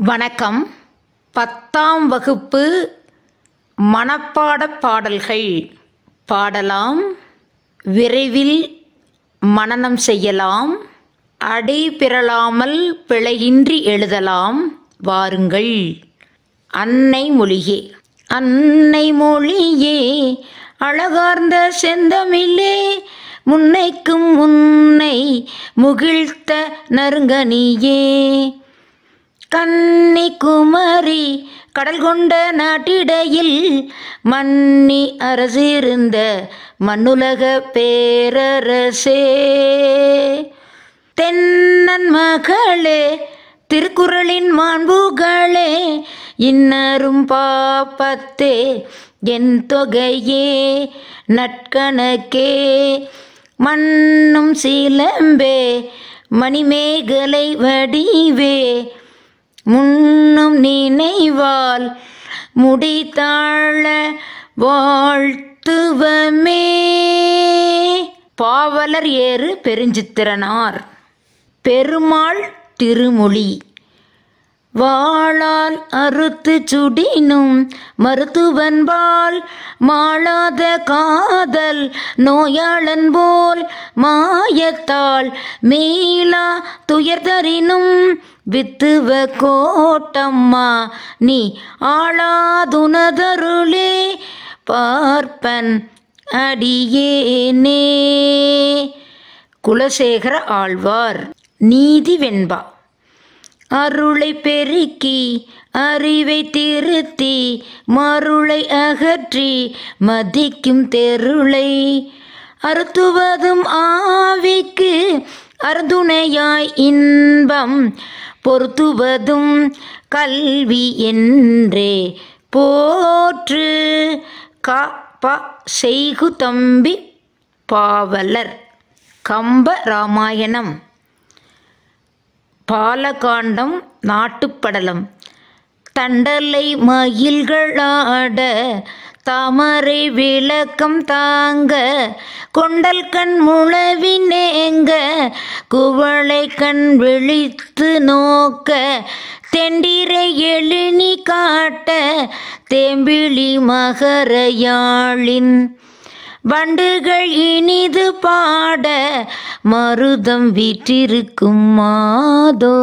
வணக்கம் பத்தாம் வகுப்பு மனப்பாடப் பாடல்கள் பாடலாம் விரைவில் மனனம் செய்யலாம் அடை பிறழாமல் பிழையின்றி எழுதலாம் வாருங்கள் அன்னை மொழியே அன்னை மொழியே அழகார்ந்த செந்தமிழே முன்னைக்கும் முன்னை முகிழ்த்த நறுங்கனியே கன்னி குமரி கடல் கொண்ட நாட்டிடையில் மன்னி அரசிருந்த மண்ணுலக பேரரசே தென்னன் மகளே திருக்குறளின் மாண்புகளே இன்னரும் பாப்பத்தே என் தொகையே நட்கணக்கே மண்ணும் சிலம்பே மணிமேகலை வடிவே முன்னும் நினைவால் முடித்தாழ வாழ்த்துவமே பாவலர் ஏறு பெருஞ்சித்திரனார் பெருமாள் திருமொழி வாளால் அறுத்து சுடினும் மருத்துவன்பால் மாளாத காதல் நோயாளன் போல் மாயத்தால் மீளா துயர்தரினும் வித்துவ கோட்டம்மா நீ ஆளாதுனதருளே பார்ப்பன் அடியேனே குலசேகர ஆழ்வார் நீதி வெண்பா அருளை பெருக்கி அறிவை திருத்தி மருளை அகற்றி மதிக்கும் தெருளை அறுத்துவதும் ஆவிக்கு அருதுணையாய் இன்பம் பொருத்துவதும் கல்வி என்றே போற்று க ப செய்கு தம்பி பாவலர் கம்ப ராமாயணம் பாலகாண்டம் நாட்டுப்படலம் தண்டலை மயில்களாட தாமரை விளக்கம் தாங்க கொண்டல் கண் முழவினேங்க குவளை கண் விழித்து நோக்க தெண்டிரை எழுநி காட்ட தேம்பிழி மகரையாளின் வண்டுகள் இனிது பாட மருதம் வீற்றிருக்கும் மாதோ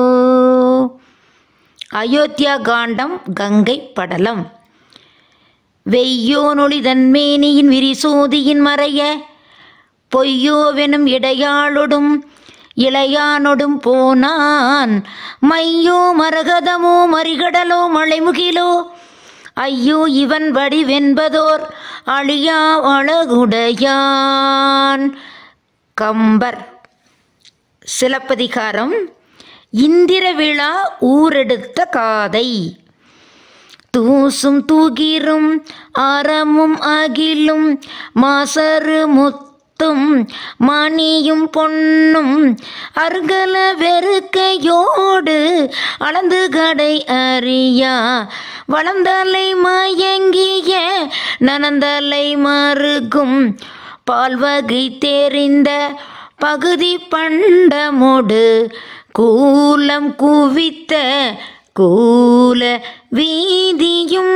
அயோத்தியா காண்டம் கங்கை படலம் வெய்யோனொளி தன்மேனியின் விரிசோதியின் மறைய பொய்யோவெனும் இடையாளொடும் இளையானொடும் போனான் மையோ மரகதமோ மறிகடலோ மலைமுகிலோ ஐயோ இவன் வடிவென்பதோர் அழியா அழகுடையான் கம்பர் சிலப்பதிகாரம் இந்திர விழா ஊரெடுத்த காதை தூசும் தூகிரும் அறமும் அகிலும் மாசரு முத்தும் மணியும் பொன்னும் அருகல வெறுக்கையோடு அளந்து கடை அறியா வளர்ந்தலை மயங்கிய நனந்தலை மறுகும் பால்வகை தெரிந்த பகுதி பண்டமோடு கூலம் குவித்த கூல வீதியும்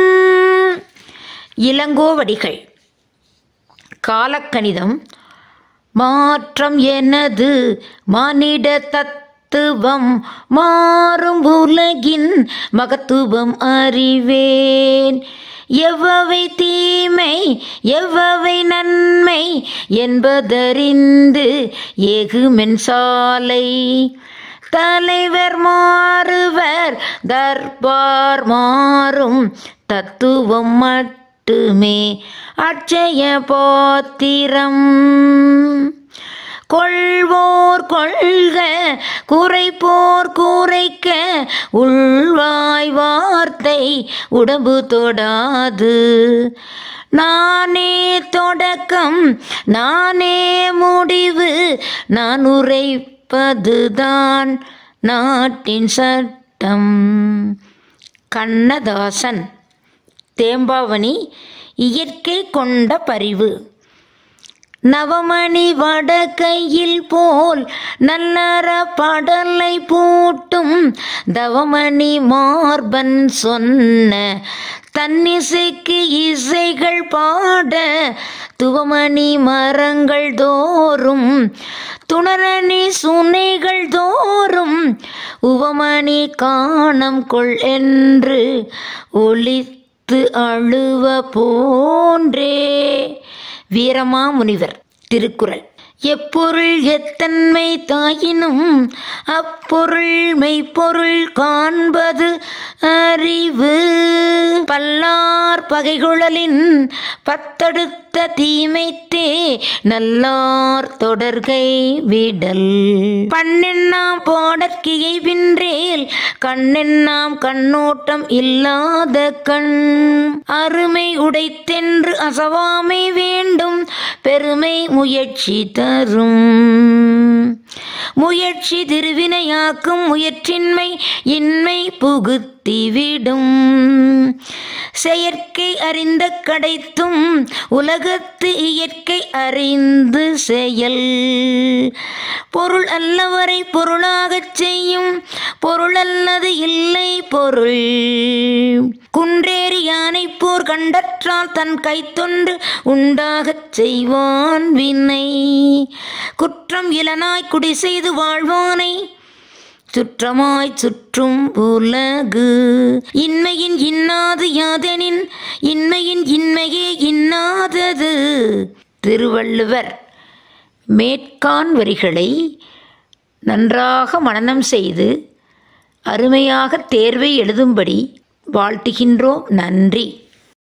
இளங்கோவடிகள் காலக்கணிதம் மாற்றம் எனது மானிட தத்துவம் மாறும் உலகின் மகத்துவம் அறிவேன் எவ்வவை தீமை எவ்வவை நன்மை என்பதறிந்து ஏகுமென் சாலை தலைவர் மாறுவர் தர்பார் மாறும் தத்துவம் மட்டுமே அட்சய பாத்திரம் கொள்வோர் கொள்க குறைப்போர் குறைக்க உள்வாய் வார்த்தை உடம்பு தொடாது நானே தொடக்கம் நானே முடிவு நான் உரைப்பதுதான் நாட்டின் சட்டம் கண்ணதாசன் தேம்பாவணி இயற்கை கொண்ட பரிவு நவமணி வடகையில் போல் நல்லற படலை பூட்டும் தவமணி மார்பன் சொன்ன தன்னிசைக்கு இசைகள் பாட துவமணி மரங்கள் தோறும் துணரணி சுனைகள் தோறும் உவமணி காணம் கொள் என்று ஒலித்து அழுவ போன்றே வீரமாமுனிவர் திருக்குறள் எப்பொருள் எத்தன்மை தாயினும் அப்பொருள் மெய்ப்பொருள் காண்பது அறிவு பல்லார் பகைகுழலின் பத்தடுத்த தீமைத்தே நல்லார் தொடர்கை விடல் பண்ணெண்ணாம் பாடற்கியை வின்றேல் கண்ணெண்ணாம் கண்ணோட்டம் இல்லாத கண் அருமை உடைத்தென்று அசவாமை வேண்டும் பெருமை முயற்சி தரும் முயற்சி திருவினையாக்கும் முயற்சின்மை இன்மை புகுத்திவிடும் செயற்கை அறிந்த கடைத்தும் உலகத்து இயற்கை அறிந்து செயல் பொருள் அல்லவரை பொருளாகச் செய்யும் பொருள் அல்லது இல்லை பொருள் குன்றேறி யானை போர் கண்டற்றால் தன் கைத்தொண்டு உண்டாகச் செய்வான் வினை குற்றம் இளனாய் குடி செய்து வாழ்வானை சுற்றமாய் சுற்றும் உலகு இன்மையின் இன்னாது யாதெனின் இன்மையின் இன்மையே இன்னாதது திருவள்ளுவர் மேற்கான் வரிகளை நன்றாக மனனம் செய்து அருமையாக தேர்வை எழுதும்படி வாழ்த்துகின்றோம் நன்றி